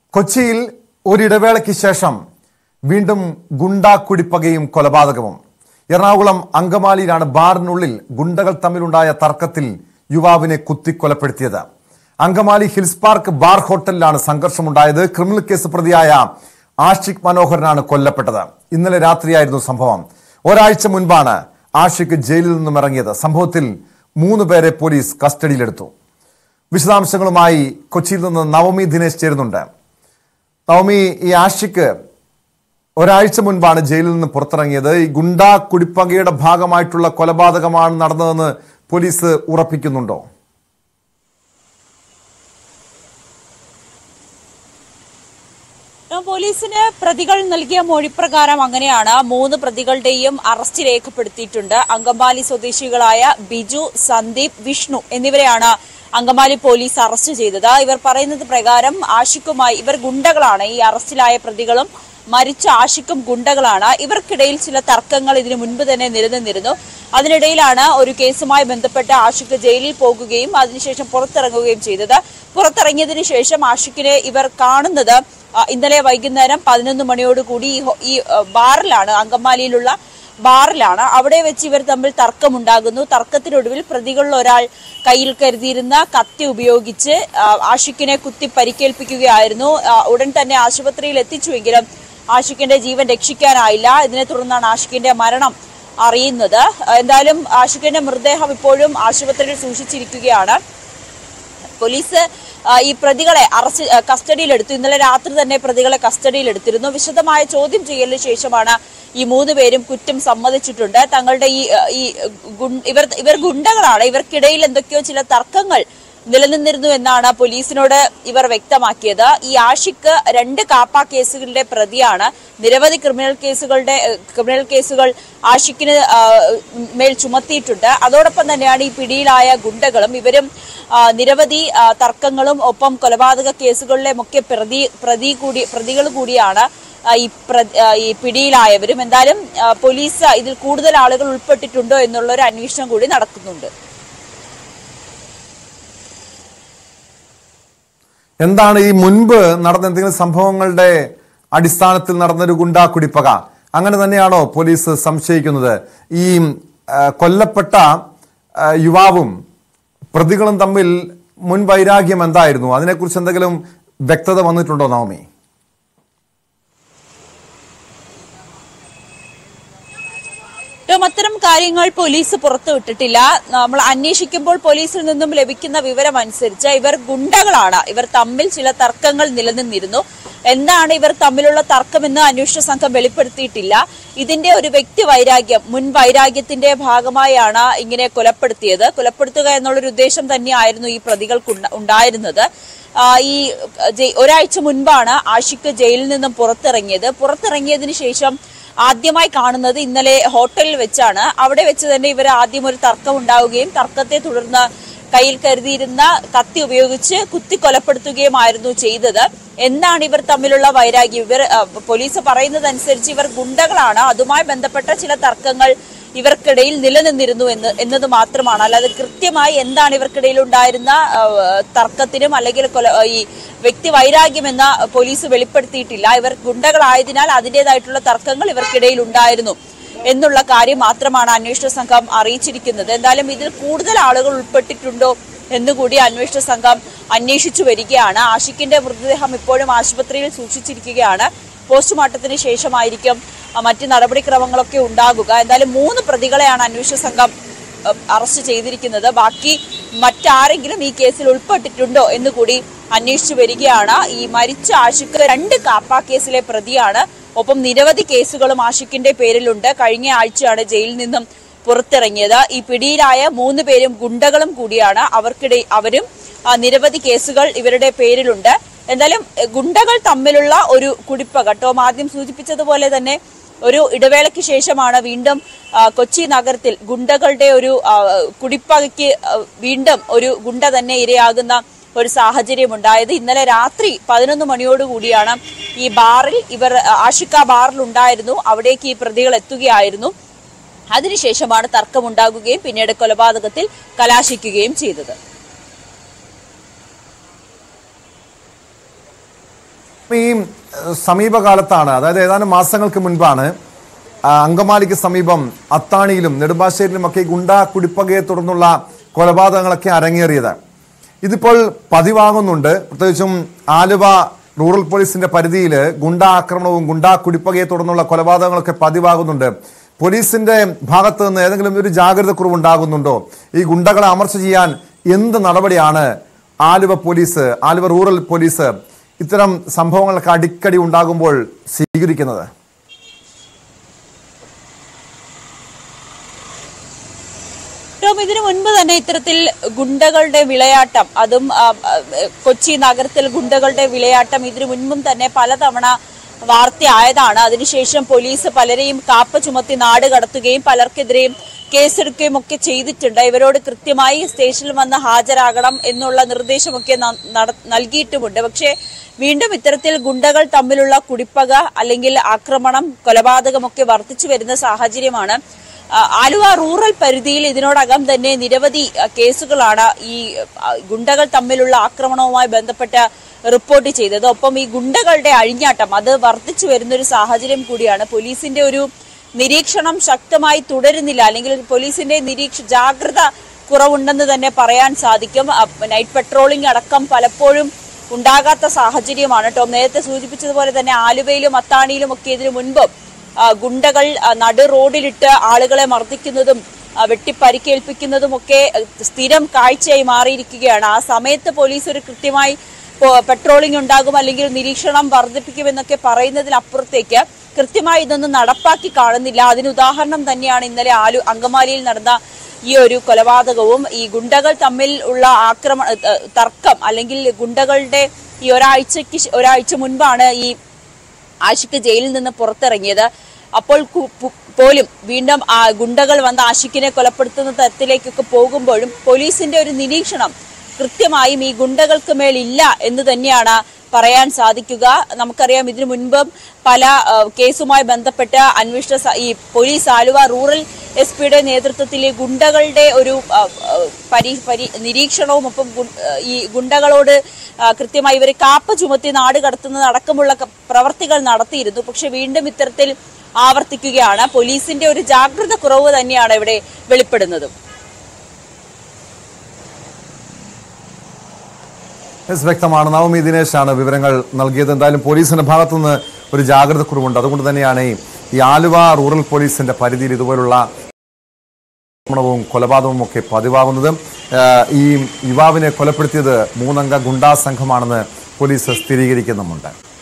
കൊച്ചിയിൽ ഒരിടവേളയ്ക്ക് ശേഷം വീണ്ടും ഗുണ്ടാ കുടിപ്പകയും കൊലപാതകവും എറണാകുളം അങ്കമാലിയിലാണ് ബാറിനുള്ളിൽ ഗുണ്ടകൾ തമ്മിലുണ്ടായ തർക്കത്തിൽ യുവാവിനെ കുത്തിക്കൊലപ്പെടുത്തിയത് അങ്കമാലി ഹിൽസ് പാർക്ക് ബാർ ഹോട്ടലിലാണ് സംഘർഷമുണ്ടായത് ക്രിമിനൽ കേസ് പ്രതിയായ ആഷിഖ് മനോഹരനാണ് കൊല്ലപ്പെട്ടത് ഇന്നലെ രാത്രിയായിരുന്നു സംഭവം ഒരാഴ്ച മുൻപാണ് ആഷിഖ് ജയിലിൽ നിന്നും ഇറങ്ങിയത് സംഭവത്തിൽ മൂന്ന് പേരെ പോലീസ് കസ്റ്റഡിയിലെടുത്തു വിശദാംശങ്ങളുമായി കൊച്ചിയിൽ നിന്ന് നവമി ദിനേശ് ചേരുന്നുണ്ട് നവമി ഈ ആഷിക്ക് ഒരാഴ്ച മുൻപാണ് ജയിലിൽ നിന്ന് പുറത്തിറങ്ങിയത് ഈ ഗുണ്ടാ കുടിപ്പകയുടെ ഭാഗമായിട്ടുള്ള കൊലപാതകമാണ് നടന്നതെന്ന് പോലീസ് ഉറപ്പിക്കുന്നുണ്ടോ പോലീസിന് പ്രതികൾ നൽകിയ മൊഴിപ്രകാരം അങ്ങനെയാണ് മൂന്ന് പ്രതികളുടെയും അറസ്റ്റ് രേഖപ്പെടുത്തിയിട്ടുണ്ട് അങ്കമാലി സ്വദേശികളായ ബിജു സന്ദീപ് വിഷ്ണു എന്നിവരെയാണ് അങ്കമാലി പോലീസ് അറസ്റ്റ് ചെയ്തത് ഇവർ പറയുന്നത് പ്രകാരം ആഷിക്കുമായി ഇവർ ഗുണ്ടകളാണ് ഈ അറസ്റ്റിലായ പ്രതികളും മരിച്ച ആഷിക്കും ഗുണ്ടകളാണ് ഇവർക്കിടയിൽ ചില തർക്കങ്ങൾ ഇതിനു മുൻപ് തന്നെ നിലനിന്നിരുന്നു അതിനിടയിലാണ് ഒരു കേസുമായി ബന്ധപ്പെട്ട് ആഷിക്ക് ജയിലിൽ പോകുകയും അതിനുശേഷം പുറത്തിറങ്ങുകയും ചെയ്തത് പുറത്തിറങ്ങിയതിനു ശേഷം ആഷിക്കിനെ ഇവർ കാണുന്നത് ആ, ഇന്നലെ വൈകുന്നേരം പതിനൊന്ന് മണിയോടുകൂടി ഈ ഹോ- ഈ ആ, ബാറിലാണ് അങ്കമാലിയിലുള്ള ബാറിലാണ് അവിടെ വെച്ച് ഇവർ തമ്മിൽ തർക്കമുണ്ടാകുന്നു തർക്കത്തിനൊടുവിൽ പ്രതികളിൽ ഒരാൾ കയ്യിൽ കരുതിയിരുന്ന കത്തി ഉപയോഗിച്ച് ആ, ആഷിക്കിനെ കുത്തി പരിക്കേൽപ്പിക്കുകയായിരുന്നു ആ, ഉടൻ തന്നെ ആശുപത്രിയിൽ എത്തിച്ചുവെങ്കിലും ആഷിക്കിന്റെ ജീവൻ രക്ഷിക്കാനായില്ല ഇതിനെ തുടർന്നാണ് ആഷിക്കിന്റെ മരണം അറിയുന്നത് എന്തായാലും ആഷിക്കിന്റെ മൃതദേഹം ഇപ്പോഴും ആശുപത്രിയിൽ സൂക്ഷിച്ചിരിക്കുകയാണ് പോലീസ് ആ, ഈ പ്രതികളെ അറസ്റ്റ് ആ, കസ്റ്റഡിയിലെടുത്തു ഇന്നലെ രാത്രി തന്നെ പ്രതികളെ കസ്റ്റഡിയിലെടുത്തിരുന്നു വിശദമായ ചോദ്യം ചെയ്യലിന് ശേഷമാണ് ഈ മൂന്ന് പേരും കുറ്റം സമ്മതിച്ചിട്ടുണ്ട് തങ്ങളുടെ ഈ ആ, ഈ ഗുൺ- ഇവർ ഇവർ ഗുണ്ടകളാണ് ഇവർക്കിടയിൽ എന്തൊക്കെയോ ചില തർക്കങ്ങൾ നിലനിന്നിരുന്നു എന്നാണ് പോലീസിനോട് ഇവർ വ്യക്തമാക്കിയത് ഈ ആഷിക്ക് രണ്ട് കാപ്പ കേസുകളുടെ പ്രതിയാണ് നിരവധി ക്രിമിനൽ കേസുകളുടെ ഏഹ്, ക്രിമിനൽ കേസുകൾ ആഷിക്കിന് ആ, മേൽ ചുമത്തിയിട്ടുണ്ട് അതോടൊപ്പം തന്നെയാണ് ഈ പിടിയിലായ ഗുണ്ടകളും ഇവരും ആ, നിരവധി ആ, തർക്കങ്ങളും ഒപ്പം കൊലപാതക കേസുകളിലെ ഒക്കെ പ്രതി പ്രതി കൂടി പ്രതികൾ കൂടിയാണ് ആ, ഈ പ്ര- ആ, ഈ പിടിയിലായവരും എന്തായാലും ആ, പോലീസ് ഇതിൽ കൂടുതൽ ആളുകൾ ഉൾപ്പെട്ടിട്ടുണ്ടോ എന്നുള്ള ഒരു അന്വേഷണം കൂടി നടക്കുന്നുണ്ട് എന്താണ് ഈ മുൻപ് നടന്ന എന്തെങ്കിലും സംഭവങ്ങളുടെ അടിസ്ഥാനത്തിൽ നടന്നൊരു ഗുണ്ടാ കുടിപ്പക അങ്ങനെ തന്നെയാണോ പോലീസ് സംശയിക്കുന്നത് ഈ ആ, കൊല്ലപ്പെട്ട ആ, യുവാവും പ്രതികളും തമ്മിൽ മുൻ വൈരാഗ്യം എന്തായിരുന്നു അതിനെക്കുറിച്ച് എന്തെങ്കിലും വ്യക്തത വന്നിട്ടുണ്ടോ നവമി ഏറ്റവും അത്തരം കാര്യങ്ങൾ പോലീസ് പുറത്തുവിട്ടിട്ടില്ല നമ്മൾ അന്വേഷിക്കുമ്പോൾ പോലീസിൽ നിന്നും ലഭിക്കുന്ന വിവരം അനുസരിച്ച് ഇവർ ഗുണ്ടകളാണ് ഇവർ തമ്മിൽ ചില തർക്കങ്ങൾ നിലനിന്നിരുന്നു എന്താണ് ഇവർ തമ്മിലുള്ള തർക്കമെന്ന് അന്വേഷണ സംഘം വെളിപ്പെടുത്തിയിട്ടില്ല ഇതിന്റെ ഒരു വ്യക്തി വൈരാഗ്യം മുൻ വൈരാഗ്യത്തിന്റെ ഭാഗമായാണ് ഇങ്ങനെ കൊലപ്പെടുത്തിയത് കൊലപ്പെടുത്തുക എന്നുള്ളൊരു ഉദ്ദേശം തന്നെയായിരുന്നു ഈ പ്രതികൾക്ക് ഉണ്ട- ഉണ്ടായിരുന്നത് ആ, ഈ ജയി- ഒരാഴ്ച മുൻപാണ് ആഷിക്ക് ജയിലിൽ നിന്നും പുറത്തിറങ്ങിയത് പുറത്തിറങ്ങിയതിനു ശേഷം ആദ്യമായി കാണുന്നത് ഇന്നലെ ഹോട്ടലിൽ വെച്ചാണ് അവിടെ വെച്ച് തന്നെ ഇവർ ആദ്യം ഒരു തർക്കം ഉണ്ടാവുകയും തർക്കത്തെ തുടർന്ന് കയ്യിൽ കരുതിയിരുന്ന കത്തി ഉപയോഗിച്ച് കുത്തി കൊലപ്പെടുത്തുകയുമായിരുന്നു ചെയ്തത് എന്താണ് ഇവർ തമ്മിലുള്ള വൈരാഗ്യം ഇവർ ആ, പോലീസ് പറയുന്നതനുസരിച്ച് ഇവർ ഗുണ്ടകളാണ് അതുമായി ബന്ധപ്പെട്ട ചില തർക്കങ്ങൾ ഇവർക്കിടയിൽ നിലനിന്നിരുന്നു എന്ന് എന്നത് മാത്രമാണ് അല്ലാതെ കൃത്യമായി എന്താണ് ഇവർക്കിടയിൽ ഉണ്ടായിരുന്ന ആ, തർക്കത്തിനും അല്ലെങ്കിൽ കൊല ഈ വ്യക്തി വൈരാഗ്യം എന്ന പോലീസ് വെളിപ്പെടുത്തിയിട്ടില്ല ഇവർ ഗുണ്ടകളായതിനാൽ അതിൻ്റെതായിട്ടുള്ള തർക്കങ്ങൾ ഇവർക്കിടയിൽ ഉണ്ടായിരുന്നു എന്നുള്ള കാര്യം മാത്രമാണ് അന്വേഷണ സംഘം അറിയിച്ചിരിക്കുന്നത് എന്തായാലും ഇതിൽ കൂടുതൽ ആളുകൾ ഉൾപ്പെട്ടിട്ടുണ്ടോ എന്നുകൂടി അന്വേഷണ സംഘം അന്വേഷിച്ചു വരികയാണ് ആഷിഖിന്റെ മൃതദേഹം ഇപ്പോഴും ആശുപത്രിയിൽ സൂക്ഷിച്ചിരിക്കുകയാണ് പോസ്റ്റ്മോർട്ടത്തിന് ശേഷമായിരിക്കും ആ, മറ്റ് നടപടിക്രമങ്ങളൊക്കെ ഉണ്ടാകുക എന്തായാലും മൂന്ന് പ്രതികളെയാണ് അന്വേഷണ സംഘം അഹ്, അറസ്റ്റ് ചെയ്തിരിക്കുന്നത് ബാക്കി മറ്റാരെങ്കിലും ഈ കേസിൽ ഉൾപ്പെട്ടിട്ടുണ്ടോ എന്ന് കൂടി അന്വേഷിച്ചു വരികയാണ് ഈ മരിച്ച ആഷിക്ക് രണ്ട് കാപ്പ കേസിലെ പ്രതിയാണ് ഒപ്പം നിരവധി കേസുകളും ആഷിക്കിന്റെ പേരിലുണ്ട് കഴിഞ്ഞ ആഴ്ചയാണ് ജയിലിൽ നിന്നും പുറത്തിറങ്ങിയത് ഈ പിടിയിലായ മൂന്ന് പേരും ഗുണ്ടകളും കൂടിയാണ് അവർക്കിടെ അവരും ആ, നിരവധി കേസുകൾ ഇവരുടെ പേരിലുണ്ട് എന്തായാലും എഹ്, ഗുണ്ടകൾ തമ്മിലുള്ള ഒരു കുടിപ്പക ടോം ആദ്യം സൂചിപ്പിച്ചതുപോലെ തന്നെ ഒരു ഇടവേളയ്ക്ക് ശേഷമാണ് വീണ്ടും ആ, കൊച്ചി നഗരത്തിൽ ഗുണ്ടകളുടെ ഒരു ആ, കുടിപ്പകയ്ക്ക് ആ, വീണ്ടും ഒരു ഗുണ്ട തന്നെ ഇരയാകുന്ന ഒരു സാഹചര്യം ഉണ്ടായത് ഇന്നലെ രാത്രി പതിനൊന്ന് മണിയോടുകൂടിയാണ് ഈ ബാറിൽ ഇവർ ആ, ആഷിക്ക ബാറിൽ ഉണ്ടായിരുന്നു അവിടേക്ക് ഈ പ്രതികൾ എത്തുകയായിരുന്നു അതിനുശേഷമാണ് തർക്കമുണ്ടാകുകയും പിന്നീട് കൊലപാതകത്തിൽ കലാശിക്കുകയും ചെയ്തത് ഈ ഏഹ്, സമീപകാലത്താണ് അതായത് ഏതാനും മാസങ്ങൾക്ക് മുൻപാണ് ആ, അങ്കമാലിക്ക് സമീപം അത്താണിയിലും നെടുമ്പാശ്ശേരിയിലുമൊക്കെ ഈ ഗുണ്ടാ കുടിപ്പകയെ തുടർന്നുള്ള കൊലപാതകങ്ങളൊക്കെ അരങ്ങേറിയത് ഇതിപ്പോൾ പതിവാകുന്നുണ്ട് പ്രത്യേകിച്ചും ആലുവ റൂറൽ പോലീസിന്റെ പരിധിയിൽ ഗുണ്ടാ ആക്രമണവും ഗുണ്ടാ കുടിപ്പകയെ തുടർന്നുള്ള കൊലപാതകങ്ങളൊക്കെ പതിവാകുന്നുണ്ട് പോലീസിന്റെ ഭാഗത്ത് നിന്ന് ഏതെങ്കിലും ഒരു ജാഗ്രത കുറവുണ്ടാകുന്നുണ്ടോ ഈ ഗുണ്ടകളെ അമർച്ച ചെയ്യാൻ എന്ത് നടപടിയാണ് Aluva police Aluva rural police ഇത്തരം സംഭവങ്ങളൊക്കെ അടിക്കടി ഉണ്ടാകുമ്പോൾ സ്വീകരിക്കുന്നത് ടോം ഇതിനു മുൻപ് തന്നെ ഇത്തരത്തിൽ ഗുണ്ടകളുടെ വിളയാട്ടം അതും ആ, ആ, കൊച്ചി നഗരത്തിൽ ഗുണ്ടകളുടെ വിളയാട്ടം ഇതിനു മുൻപും തന്നെ പലതവണ വാർത്തയായതാണ് അതിനുശേഷം പോലീസ് പലരെയും കാപ്പ ചുമത്തി നാട് കടത്തുകയും പലർക്കെതിരെയും കേസെടുക്കുകയും ഒക്കെ ചെയ്തിട്ടുണ്ട് ഇവരോട് കൃത്യമായി സ്റ്റേഷനിൽ വന്ന് ഹാജരാകണം എന്നുള്ള നിർദ്ദേശമൊക്കെ ന- നട- നൽകിയിട്ടുമുണ്ട് പക്ഷേ വീണ്ടും ഇത്തരത്തിൽ ഗുണ്ടകൾ തമ്മിലുള്ള കുടിപ്പക അല്ലെങ്കിൽ ആക്രമണം കൊലപാതകമൊക്കെ വർദ്ധിച്ചു വരുന്ന സാഹചര്യമാണ് ആ, ആലുവ റൂറൽ പരിധിയിൽ ഇതിനോടകം തന്നെ നിരവധി ആ, കേസുകളാണ് ഈ ആ, ഗുണ്ടകൾ തമ്മിലുള്ള ആക്രമണവുമായി ബന്ധപ്പെട്ട് റിപ്പോർട്ട് ചെയ്തത് ഒപ്പം ഈ ഗുണ്ടകളുടെ അഴിഞ്ഞാട്ടം അത് വർദ്ധിച്ചു വരുന്ന ഒരു സാഹചര്യം കൂടിയാണ് പോലീസിന്റെ ഒരു നിരീക്ഷണം ശക്തമായി തുടരുന്നില്ല അല്ലെങ്കിൽ പോലീസിന്റെ നിരീക്ഷ ജാഗ്രത കുറവുണ്ടെന്ന് തന്നെ പറയാൻ സാധിക്കും ആ, നൈറ്റ് പെട്രോളിംഗ് അടക്കം പലപ്പോഴും ഉണ്ടാകാത്ത സാഹചര്യമാണ് ടോം നേരത്തെ സൂചിപ്പിച്ചതുപോലെ തന്നെ ആലുവയിലും അത്താണിയിലും ഒക്കെ ഇതിനു മുൻപും ആ, ഗുണ്ടകൾ ആ, നടു റോഡിലിട്ട് ആളുകളെ മർദ്ദിക്കുന്നതും ആ, വെട്ടിപ്പരിക്കേൽപ്പിക്കുന്നതും ഒക്കെ ആ, സ്ഥിരം കാഴ്ചയായി മാറിയിരിക്കുകയാണ് ആ സമയത്ത് പോലീസ് ഒരു കൃത്യമായി പോ- പെട്രോളിംഗ് ഉണ്ടാകും അല്ലെങ്കിൽ നിരീക്ഷണം വർദ്ധിപ്പിക്കുമെന്നൊക്കെ പറയുന്നതിനപ്പുറത്തേക്ക് കൃത്യമായി ഇതൊന്നും നടപ്പാക്കി കാണുന്നില്ല അതിന് ഉദാഹരണം തന്നെയാണ് ഇന്നലെ ആലു അങ്കമാലിയിൽ നടന്ന ഈ ഒരു കൊലപാതകവും ഈ ഗുണ്ടകൾ തമ്മിൽ ഉള്ള ആക്രമണ ഏ, തർക്കം അല്ലെങ്കിൽ ഗുണ്ടകളുടെ ഈ ഒരാഴ്ചക്ക് ശ- ഒരാഴ്ച മുൻപാണ് ഈ ആഷിക്ക് ജയിലിൽ നിന്ന് പുറത്തിറങ്ങിയത് അപ്പോൾ കു- പു- പോലും വീണ്ടും ആ ഗുണ്ടകൾ വന്ന് ആഷിക്കിനെ കൊലപ്പെടുത്തുന്ന തരത്തിലേക്കൊക്കെ പോകുമ്പോഴും പോലീസിന്റെ ഒരു നിരീക്ഷണം കൃത്യമായും ഈ ഗുണ്ടകൾക്ക് മേൽ ഇല്ല എന്ന് തന്നെയാണ് പറയാൻ സാധിക്കുക നമുക്കറിയാം ഇതിനു മുൻപും പല ആ, കേസുമായി ബന്ധപ്പെട്ട് അന്വേഷണ സ- ഈ പോലീസ് ആലുവ റൂറൽ എസ് പിയുടെ നേതൃത്വത്തിൽ ഈ ഗുണ്ടകളുടെ ഒരു ആ, ആ, പരി പരി നിരീക്ഷണവും ഒപ്പം ഗു- ആ, ഈ ഗുണ്ടകളോട് ആ, കൃത്യമായി ഇവരെ കാപ്പ ചുമത്തി നാട് കടത്തുന്നത് അടക്കമുള്ള ക- പ്രവർത്തികൾ നടത്തിയിരുന്നു പക്ഷെ വീണ്ടും ഇത്തരത്തിൽ ആവർത്തിക്കുകയാണ് പോലീസിന്റെ ഒരു ജാഗ്രത കുറവ് തന്നെയാണ് ഇവിടെ വെളിപ്പെടുന്നതും യെസ് വ്യക്തമാണ് നവമി ദിനേശാണ് വിവരങ്ങൾ നൽകിയത് എന്തായാലും പോലീസിന്റെ ഭാഗത്തുനിന്ന് ഒരു ജാഗ്രത കുറവുണ്ട് അതുകൊണ്ട് തന്നെയാണ് ഈ ഈ ആലുവ റൂറൽ പോലീസിന്റെ പരിധിയിൽ ഇതുപോലുള്ള ആക്രമണവും കൊലപാതകവും ഒക്കെ പതിവാകുന്നത് ഏഹ് ഈ യുവാവിനെ കൊലപ്പെടുത്തിയത് മൂന്നംഗ ഗുണ്ടാ സംഘമാണെന്ന് പോലീസ് സ്ഥിരീകരിക്കുന്നുമുണ്ട്